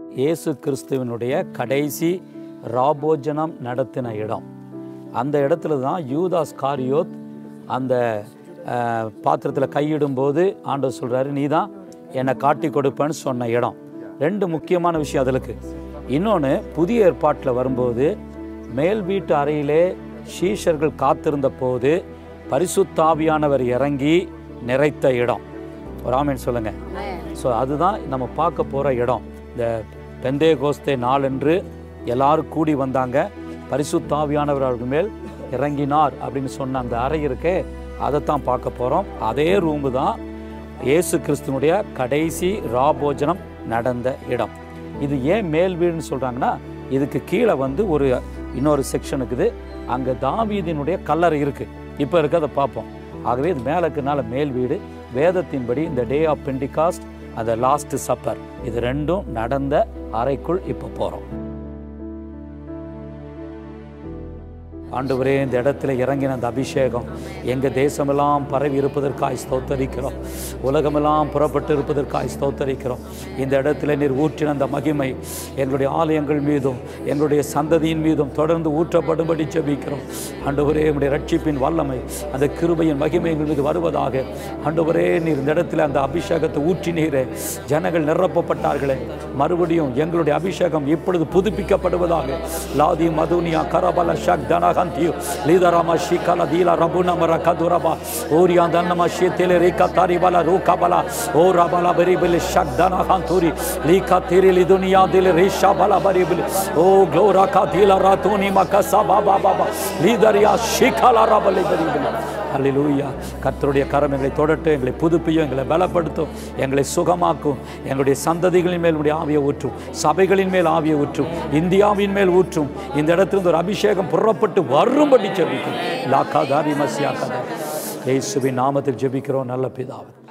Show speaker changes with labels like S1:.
S1: இயேசு கிறிஸ்துவினுடைய கடைசி ராபோஜனம் நடத்தின இடம் அந்த இடத்துல தான் யூதாஸ் காரியோத் அந்த பாத்திரத்தில் கையிடும்போது ஆண்டவர் சொல்கிறாரு நீ தான் என்னை காட்டி கொடுப்பேன்னு சொன்ன இடம் ரெண்டு முக்கியமான விஷயம் அதுக்கு இன்னொன்று புதிய ஏற்பாட்டில் வரும்போது மேல் வீட்டு அறையிலே சீஷர்கள் காத்திருந்த போது பரிசுத்தாவியானவர் இறங்கி நிறைத்த இடம் ஒரு ஆமேன் சொல்லுங்கள் ஸோ அதுதான் நம்ம பார்க்க போகிற இடம் இந்த பெந்தே கோஸ்தே நாளன்று எல்லாரும் கூடி வந்தாங்க பரிசுத்தாவியானவர் அவர்கள் மேல் இறங்கினார் அப்படின்னு சொன்ன அந்த அறை இருக்கே அதைத்தான் பார்க்க போகிறோம் அதே ரூமு தான் இயேசு கிறிஸ்துனுடைய கடைசி ராபோஜனம் நடந்த இடம் இது ஏன் மேல் வீடுன்னு சொல்கிறாங்கன்னா இதுக்கு கீழே வந்து ஒரு இன்னொரு செக்ஷன் இருக்குது அங்கே தாவீதினுடைய கல்லறை இருக்குது இப்போ இருக்கிறத பார்ப்போம் ஆகவே இது மேலே இருக்கிறனால மேல் வீடு வேதத்தின்படி இந்த டே ஆஃப் பெண்டிகாஸ்ட் அந்த லாஸ்ட் சப்பர் இது ரெண்டும் நடந்த அறைக்குள் இப்போ போகிறோம் ஆண்டவரே இந்த இடத்துல இறங்கின அந்த அபிஷேகம் எங்கள் தேசமெல்லாம் பரவி இருப்பதற்காய் ஸ்தோத்தரிக்கிறோம் உலகமெல்லாம் புறப்பட்டு இருப்பதற்காய் ஸ்தோத்தரிக்கிறோம் இந்த இடத்துல நீர் ஊற்றின அந்த மகிமை எங்களுடைய ஆலயங்கள் மீதும் எங்களுடைய சந்ததியின் மீதும் தொடர்ந்து ஊற்றப்படும்படி ஜெபிக்கிறோம் ஆண்டவரே உங்களுடைய ரட்சிப்பின் வல்லமை அந்த கிருபையின் மகிமை எங்கள் மீது வருவதாக ஆண்டவரே நீர் இந்த இடத்துல அந்த அபிஷேகத்தை ஊற்றினீரே ஜனங்கள் நிரப்பப்பட்டார்களே மறுபடியும் எங்களுடைய அபிஷேகம் இப்பொழுது புதுப்பிக்கப்படுவதாக லாதி மதுனியா கரபல ஷக் தனகந்தியு லீதராமா ஷிகல தீல ரபுன மர கதுரபா ஓரியா தன்னம ஷித்தேல ரேகா தாரிபல ரூகபல ஓ ரபல பரிபில் ஷக் தனகந்தூரி லீகா திரிலி துனியா தில ரேஷா பல பரிபில் ஓ க்ளோரா கா தீல ராத்தூனி மக்கசா பாபா பாபா லீதரியா ஷிகல ரபலி பரிபில் அல்லேலூயா கர்த்தருடைய கரம் எங்களை தொடட்டும் எங்களை புதுப்பியும் எங்களை பலப்படுத்தும் எங்களை சுகமாக்கும் எங்களுடைய சந்ததிகளின் மேல் உடைய ஆவியை ஊற்றும் சபைகளின் மேல் ஆவியை ஊற்றும் இந்தியாவின் மேல் ஊற்றும் இந்த இடத்திலிருந்து ஒரு அபிஷேகம் புறப்பட்டு வரும்படி ஜெபிக்கும் லாக்காதாரி மசியாக்காதாரி இயேசுவின் நாமத்தில் ஜெபிக்கிறோம் நல்ல பிதாவே